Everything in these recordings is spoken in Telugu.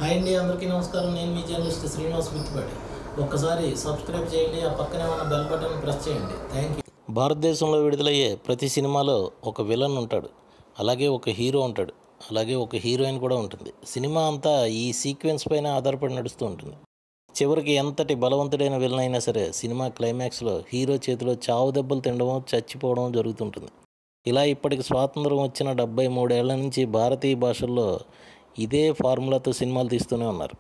హాయ్ అండి అందరికీ నమస్కారం నేను మీ జర్నలిస్ట్ శ్రీనివాస్ మిత్తిపాటి ఒక్కసారి సబ్స్క్రైబ్ చేయండి ఆ పక్కనే ఉన్న బెల్ బటన్ ప్రెస్ చేయండి థ్యాంక్ యూ భారతదేశంలో విడుదలయ్యే ప్రతి సినిమాలో ఒక విలన్ ఉంటాడు అలాగే ఒక హీరో ఉంటాడు అలాగే ఒక హీరోయిన్ కూడా ఉంటుంది సినిమా అంతా ఈ సీక్వెన్స్ పైన ఆధారపడి నడుస్తూ ఉంటుంది చివరికి ఎంతటి బలవంతుడైన విలన్ అయినా సరే సినిమా క్లైమాక్స్లో హీరో చేతిలో చావు దెబ్బలు తినడం చచ్చిపోవడం జరుగుతుంటుంది ఇలా ఇప్పటికి స్వాతంత్రం వచ్చిన డెబ్బై మూడేళ్ల నుంచి భారతీయ భాషల్లో ఇదే ఫార్ములాతో సినిమాలు తీస్తూనే ఉన్నారు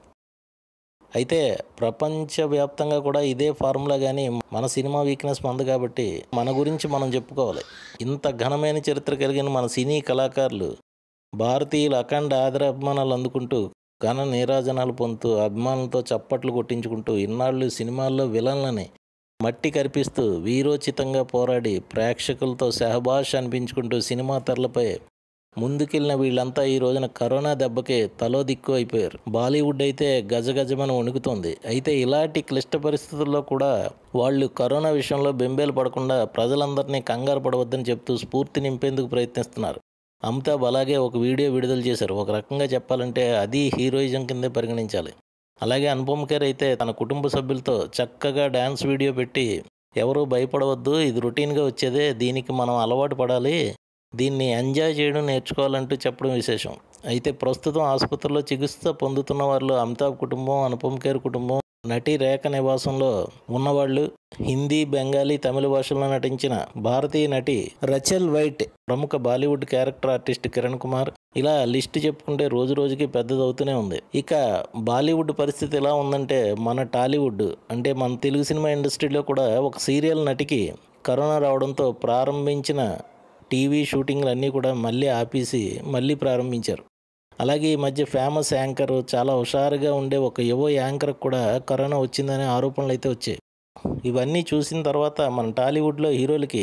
అయితే ప్రపంచవ్యాప్తంగా కూడా ఇదే ఫార్ములా కానీ మన సినిమా వీక్నెస్ మంది కాబట్టి మన గురించి మనం చెప్పుకోవాలి ఇంత ఘనమైన చరిత్ర కలిగిన మన సినీ కళాకారులు భారతీయుల అఖండ ఆదర అభిమానాలు అందుకుంటూ ఘన నీరాజనాలు పొందుతూ అభిమానులతో చప్పట్లు కొట్టించుకుంటూ ఇన్నాళ్ళు సినిమాల్లో విలన్లని మట్టి కరిపిస్తూ వీరోచితంగా పోరాడి ప్రేక్షకులతో సహబాష్ అనిపించుకుంటూ సినిమా తెరలపై ముందుకెళ్ళిన వీళ్ళంతా ఈ రోజున కరోనా దెబ్బకి తలో దిక్కు అయిపోయారు బాలీవుడ్ అయితే గజగజమని వణుకుతోంది అయితే ఇలాంటి క్లిష్ట పరిస్థితుల్లో కూడా వాళ్ళు కరోనా విషయంలో బెంబేలు పడకుండా ప్రజలందరినీ కంగారు పడవద్దని చెప్తూ స్ఫూర్తి నింపేందుకు ప్రయత్నిస్తున్నారు అమితాబ్ అలాగే ఒక వీడియో విడుదల చేశారు ఒక రకంగా చెప్పాలంటే అది హీరోయిజం కిందే పరిగణించాలి అలాగే అనుపమ్ ఖేర్ అయితే తన కుటుంబ సభ్యులతో చక్కగా డ్యాన్స్ వీడియో పెట్టి ఎవరూ భయపడవద్దు ఇది రొటీన్గా వచ్చేదే దీనికి మనం అలవాటు పడాలి దీన్ని ఎంజాయ్ చేయడం నేర్చుకోవాలంటూ చెప్పడం విశేషం అయితే ప్రస్తుతం ఆసుపత్రిలో చికిత్స పొందుతున్న వారిలో అమితాబ్ కుటుంబం అనుపమ్ ఖేర్ కుటుంబం నటి రేఖ నివాసంలో ఉన్నవాళ్ళు హిందీ బెంగాలీ తమిళ భాషల్లో నటించిన భారతీయ నటి రచల్ వైట్ ప్రముఖ బాలీవుడ్ క్యారెక్టర్ ఆర్టిస్ట్ కిరణ్ కుమార్ ఇలా లిస్ట్ చెప్పుకుంటే రోజు రోజుకి పెద్దదవుతూనే ఉంది ఇక బాలీవుడ్ పరిస్థితి ఎలా ఉందంటే మన టాలీవుడ్ అంటే మన తెలుగు సినిమా ఇండస్ట్రీలో కూడా ఒక సీరియల్ నటికి కరోనా రావడంతో ప్రారంభించిన టీవీ షూటింగ్లు అన్నీ కూడా మళ్ళీ ఆపేసి మళ్ళీ ప్రారంభించారు అలాగే ఈ మధ్య ఫేమస్ యాంకర్ చాలా హుషారుగా ఉండే ఒక యువ యాంకర్ కూడా కరోనా వచ్చిందనే ఆరోపణలు అయితే వచ్చాయి ఇవన్నీ చూసిన తర్వాత మన టాలీవుడ్లో హీరోలకి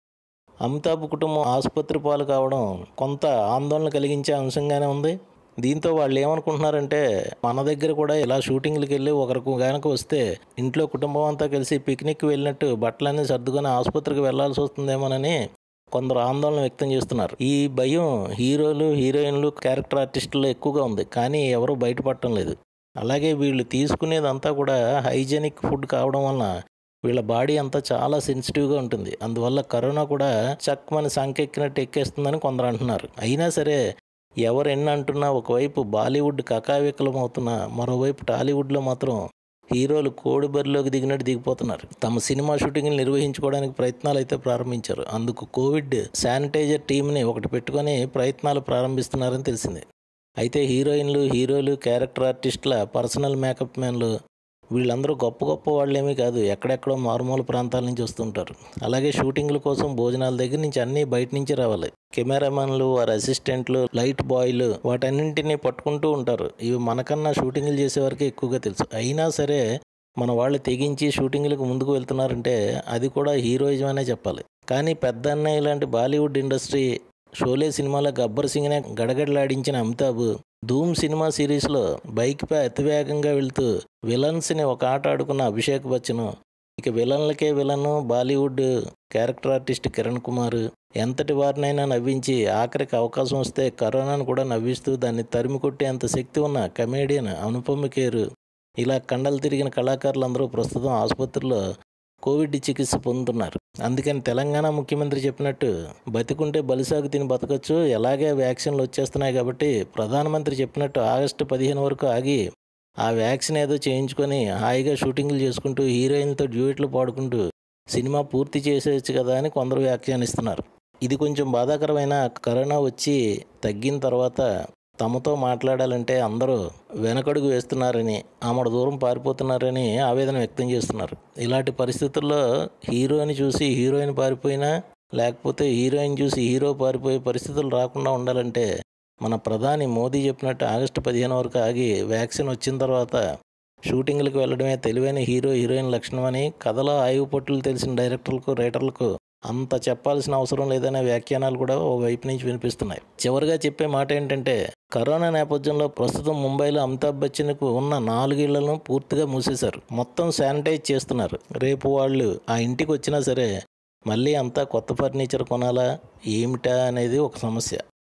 అమితాబ్ కుటుంబం ఆసుపత్రి పాలు కావడం కొంత ఆందోళన కలిగించే అంశంగానే ఉంది దీంతో వాళ్ళు ఏమనుకుంటున్నారంటే మన దగ్గర కూడా ఇలా షూటింగ్లకు వెళ్ళి ఒకరికి కనుక వస్తే ఇంట్లో కుటుంబం అంతా కలిసి పిక్నిక్ వెళ్ళినట్టు బట్టలన్నీ సర్దుకొని ఆసుపత్రికి వెళ్లాల్సి వస్తుందేమోనని కొందరు ఆందోళన వ్యక్తం చేస్తున్నారు ఈ భయం హీరోలు హీరోయిన్లు క్యారెక్టర్ ఆర్టిస్టుల్లో ఎక్కువగా ఉంది కానీ ఎవరు బయటపడటం లేదు అలాగే వీళ్ళు తీసుకునేదంతా కూడా హైజెనిక్ ఫుడ్ కావడం వలన వీళ్ళ బాడీ అంతా చాలా సెన్సిటివ్గా ఉంటుంది అందువల్ల కరోనా కూడా చక్కమని సంకెక్కినట్టు ఎక్కేస్తుందని కొందరు అంటున్నారు అయినా సరే ఎవరు ఎన్ని అంటున్నా ఒకవైపు బాలీవుడ్ కకావికలం అవుతున్నా మరోవైపు టాలీవుడ్లో మాత్రం హీరోలు కోడి బరిలోకి దిగినట్టు దిగిపోతున్నారు తమ సినిమా షూటింగ్లు నిర్వహించుకోవడానికి ప్రయత్నాలు అయితే ప్రారంభించారు అందుకు కోవిడ్ శానిటైజర్ టీంని ఒకటి పెట్టుకొని ప్రయత్నాలు ప్రారంభిస్తున్నారని తెలిసింది అయితే హీరోయిన్లు హీరోలు క్యారెక్టర్ ఆర్టిస్టుల పర్సనల్ మేకప్ మ్యాన్లు వీళ్ళందరూ గొప్ప గొప్ప వాళ్ళేమీ కాదు ఎక్కడెక్కడో మారుమూల ప్రాంతాల నుంచి వస్తుంటారు అలాగే షూటింగ్ల కోసం భోజనాల దగ్గర నుంచి అన్నీ బయట నుంచి రావాలి కెమెరామెన్లు వారి అసిస్టెంట్లు లైట్ బాయ్లు వాటన్నింటినీ పట్టుకుంటూ ఉంటారు ఇవి మనకన్నా షూటింగ్లు చేసేవారికి ఎక్కువగా తెలుసు అయినా సరే మన వాళ్ళు తెగించి షూటింగ్లకు ముందుకు వెళ్తున్నారంటే అది కూడా హీరోయిజం అనే చెప్పాలి కానీ పెద్ద అన్నయ్య ఇలాంటి బాలీవుడ్ ఇండస్ట్రీ షోలే సినిమాలో గబ్బర్ సింగ్నే గడగడలాడించిన అమితాబ్ ధూమ్ సినిమా సిరీస్లో బైక్పై అతివేగంగా వెళ్తూ విలన్స్ని ఒక ఆట ఆడుకున్న అభిషేక్ బచ్చన్ ఇక విలన్లకే villain Bollywood character artist Kiran Kumar ఎంతటి వారినైనా నవ్వించి ఆఖరికి అవకాశం వస్తే కరోనాను కూడా నవ్విస్తూ దాన్ని తరిమి కొట్టేంత శక్తి ఉన్న కమేడియన్ అనుపమ ఖేర్ ఇలా కండలు తిరిగిన కళాకారులందరూ ప్రస్తుతం ఆసుపత్రిలో కోవిడ్ చికిత్స పొందుతున్నారు అందుకని తెలంగాణ ముఖ్యమంత్రి చెప్పినట్టు బతికుంటే బలిసాగు తిని బతకచ్చు ఎలాగే వ్యాక్సిన్లు వచ్చేస్తున్నాయి కాబట్టి ప్రధానమంత్రి చెప్పినట్టు ఆగస్టు పదిహేను వరకు ఆగి ఆ వ్యాక్సిన్ ఏదో చేయించుకొని హాయిగా షూటింగ్లు చేసుకుంటూ హీరోయిన్తో డ్యూయట్లు పాడుకుంటూ సినిమా పూర్తి చేసేయచ్చు కదా అని కొందరు వ్యాఖ్యానిస్తున్నారు ఇది కొంచెం బాధాకరమైన కరోనా వచ్చి తగ్గిన తర్వాత తమతో మాట్లాడాలంటే అందరూ వెనకడుగు వేస్తున్నారని ఆమెడ దూరం పారిపోతున్నారని ఆవేదన వ్యక్తం చేస్తున్నారు ఇలాంటి పరిస్థితుల్లో హీరోని చూసి హీరోయిన్ పారిపోయినా లేకపోతే హీరోయిన్ చూసి హీరో పారిపోయే పరిస్థితులు రాకుండా ఉండాలంటే మన ప్రధాని మోదీ చెప్పినట్టు ఆగస్టు పదిహేను వరకు ఆగి వ్యాక్సిన్ వచ్చిన తర్వాత షూటింగ్లకు వెళ్ళడమే తెలివైన హీరో హీరోయిన్ లక్షణం అని కథలో ఆయువు పట్టులు తెలిసిన డైరెక్టర్లకు రైటర్లకు అంత చెప్పాల్సిన అవసరం లేదనే వ్యాఖ్యానాలు కూడా ఓ వైపు నుంచి వినిపిస్తున్నాయి చివరిగా చెప్పే మాట ఏంటంటే కరోనా నేపథ్యంలో ప్రస్తుతం ముంబైలో అమితాబ్ బచ్చన్కు ఉన్న నాలుగేళ్లను పూర్తిగా మూసేశారు మొత్తం శానిటైజ్ చేస్తున్నారు రేపు వాళ్ళు ఆ ఇంటికి వచ్చినా సరే మళ్ళీ అంతా కొత్త ఫర్నిచర్ కొనాలా ఏమిటా అనేది ఒక సమస్య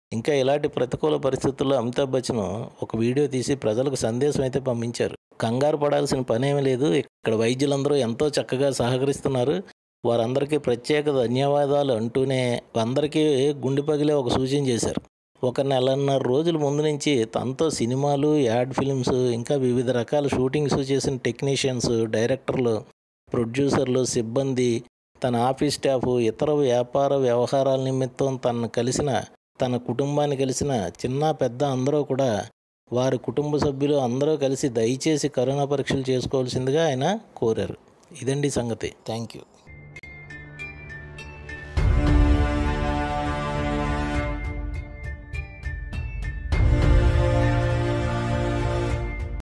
ఇంకా ఇలాంటి ప్రతికూల పరిస్థితుల్లో అమితాబ్ బచ్చన్ ఒక వీడియో తీసి ప్రజలకు సందేశం అయితే పంపించారు కంగారు పడాల్సిన పనేమీ లేదు ఇక్కడ వైద్యులందరూ ఎంతో చక్కగా సహకరిస్తున్నారు వారందరికీ ప్రత్యేక ధన్యవాదాలు అంటూనే అందరికీ గుండె పగిలే ఒక సూచన చేశారు ఒక నెలన్నర రోజుల ముందు నుంచి తనతో సినిమాలు యాడ్ ఫిల్మ్స్ ఇంకా వివిధ రకాల షూటింగ్స్ చేసిన టెక్నీషియన్స్ డైరెక్టర్లు ప్రొడ్యూసర్లు సిబ్బంది తన ఆఫీస్ స్టాఫ్ ఇతర వ్యాపార వ్యవహారాల నిమిత్తం తనను కలిసిన తన కుటుంబాన్ని కలిసిన చిన్న పెద్ద అందరూ కూడా వారి కుటుంబ సభ్యులు అందరూ కలిసి దయచేసి కరోనా పరీక్షలు చేసుకోవాల్సిందిగా ఆయన కోరారు ఇదండి సంగతి థ్యాంక్ యూ